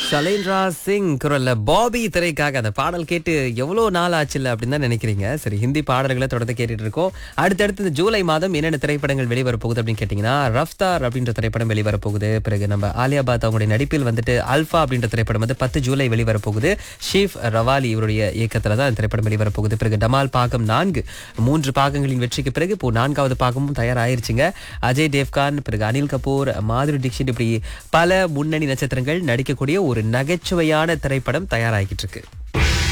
ஷலேந்திரா சிங் குரல்ல பாபி திரைக்காக அந்த பாடல் கேட்டு எவ்வளோ நாள் ஆச்சுல்ல அப்படின்னு தான் நினைக்கிறீங்க சரி ஹிந்தி பாடல்களை தொடர்ந்து கேட்டுட்டு இருக்கோம் அடுத்தடுத்து இந்த ஜூலை மாதம் என்னென்ன திரைப்படங்கள் வெளிவர போகுது அப்படின்னு கேட்டிங்கன்னா ரஃப்தார் அப்படின்ற திரைப்படம் வெளிவர போகுது பிறகு நம்ம ஆலியா பாத் அவங்களுடைய நடிப்பில் வந்துட்டு அல்ஃபா அப்படின்ற திரைப்படம் வந்து பத்து ஜூலை வெளிவர போகுது ஷீஃப் ரவாலி இவருடைய இயக்கத்தில் தான் இந்த திரைப்படம் வெளிவர போகுது பிறகு டமால் பாகம் நான்கு மூன்று பாகங்களின் வெற்றிக்கு பிறகு இப்போ நான்காவது பாகமும் தயாராயிருச்சுங்க அஜய் தேவ்கான் பிறகு அனில் கபூர் மாதுரி தீக்ஷித் இப்படி பல முன்னணி நட்சத்திரங்கள் நடிக்கக்கூடிய ஒரு நகைச்சுவையான திரைப்படம் தயாராகிட்டு இருக்கு